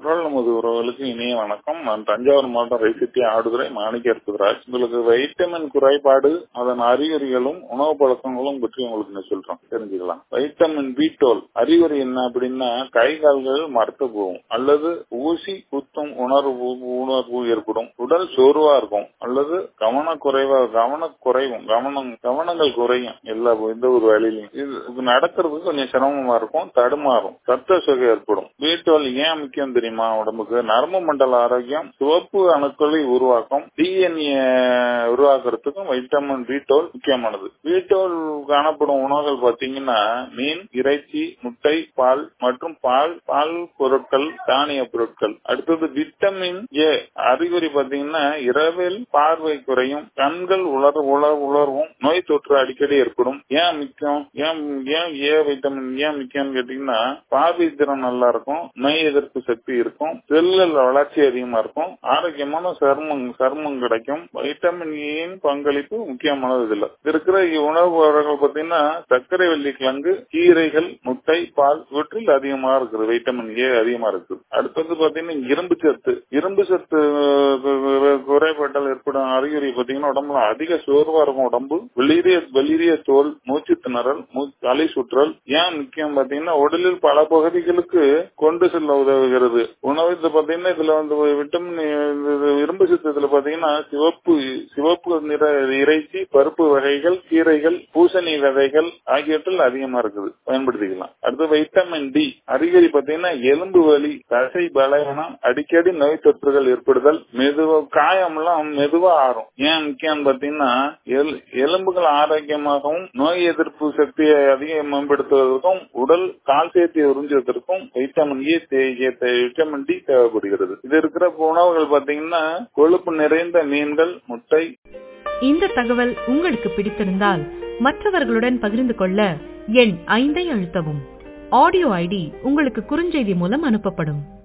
குரல் நமது உறவுகளுக்கு இனிய வணக்கம் நான் தஞ்சாவூர் மாவட்டம் ரைசிட்டி ஆடுதுறை மாணிக்க அற்புதராஜ் உங்களுக்கு வைட்டமின் குறைபாடு அதன் அறிகுறிகளும் உணவு பழக்கங்களும் பற்றி உங்களுக்கு நான் சொல்றோம் தெரிஞ்சுக்கலாம் வைட்டமின் பி டுவெல் அறிகுறி என்ன அப்படின்னா கை கால்கள் மறுத்து போகும் அல்லது ஊசி குத்தும் உணர்வு உணர்வு ஏற்படும் உடல் சோர்வா இருக்கும் அல்லது கவனக்குறைவா கவனக்குறைவும் கவனம் கவனங்கள் குறையும் எல்லா எந்த ஒரு வேலையிலையும் இது நடக்கிறதுக்கு கொஞ்சம் சிரமமா இருக்கும் தடுமாறும் ரத்த சுகை ஏற்படும் பி டுவெல் ஏன் முக்கியம் தெரியுமா உடம்புக்கு நரம்பு மண்டல ஆரோக்கியம் சிவப்பு அணுக்களை உருவாக்கும் டிஎன்ஏ உருவாக்குறதுக்கும் வைட்டமின் பி டுவெல் முக்கியமானது பி டுவெல் காணப்படும் உணவுகள் பாத்தீங்கன்னா மீன் இறைச்சி முட்டை பால் மற்றும் பால் பால் பொருட்கள் தானிய பொருட்கள் அடுத்தது விட்டமின் ஏ அறிகுறி பாத்தீங்கன்னா இரவில் பார்வை குறையும் கண்கள் உலர் உலர் உலர்வும் நோய் தொற்று அடிக்கடி ஏற்படும் ஏன் முக்கியம் ஏன் ஏன் ஏ வைட்டமின் ஏன் முக்கியம்னு கேட்டீங்கன்னா பார்வை திறன் நல்லா இருக்கும் நோய் எதிர்ப்பு சக்தி இருக்கும் செல்கள் வளர்ச்சி அதிகமா இருக்கும் ஆரோக்கியமான சர்மம் சர்மம் கிடைக்கும் வைட்டமின் ஏன் பங்களிப்பு முக்கியமானது இதுல இருக்கிற உணவு வகைகள் பாத்தீங்கன்னா சர்க்கரை வெள்ளி கிழங்கு கீரைகள் முட்டை பால் இவற்றில் அதிகமா இருக்குது வைட்டமின் ஏ அதிகமா இருக்குது அடுத்தது பாத்தீங்கன்னா இரும்பு சத்து இரும்பு சத்து குறைபாட்டால் ஏற்படும் அறிகுறி பாத்தீங்கன்னா உடம்புல அதிக சோர்வா இருக்கும் உடம்பு வெளிரிய வெளிரிய தோல் மூச்சு திணறல் தலை சுற்றல் ஏன் முக்கியம் பாத்தீங்கன்னா உடலில் பல பகுதிகளுக்கு கொண்டு செல்ல உதவுகிறது உணவு பாத்தீங்கன்னா இதுல வந்து விட்டமின் இரும்பு சத்து இதுல பாத்தீங்கன்னா சிவப்பு சிவப்பு நிற இறைச்சி பருப்பு வகைகள் கீரைகள் பூசணி விதைகள் ஆகியவற்றில் அதிகமா இருக்குது பயன்படுத்திக்கலாம் அடுத்து வைட்டமின் டி அறிகுறி பாத்தீங்கன்னா எலும்பு வலி தசை பலவீனம் அடிக்கடி நோய் தொற்றுகள் ஏற்படுதல் மெதுவா காயம்லாம் மெதுவா ஆறும் ஏன் முக்கியம் பாத்தீங்கன்னா எலும்புகள் ஆரோக்கியமாகவும் நோய் எதிர்ப்பு சக்தியை அதிகம் மேம்படுத்துவதற்கும் உடல் கால்சியத்தை உறிஞ்சுவதற்கும் வைட்டமின் ஏ விட்டமின் டி தேவைப்படுகிறது இது இருக்கிற உணவுகள் பாத்தீங்கன்னா கொழுப்பு நிறைந்த மீன்கள் முட்டை இந்த தகவல் உங்களுக்கு பிடித்திருந்தால் மற்றவர்களுடன் பகிர்ந்து கொள்ள எண் ஐந்தை அழுத்தவும் ஆடியோ ஐடி உங்களுக்கு குறுஞ்செய்தி மூலம் அனுப்பப்படும்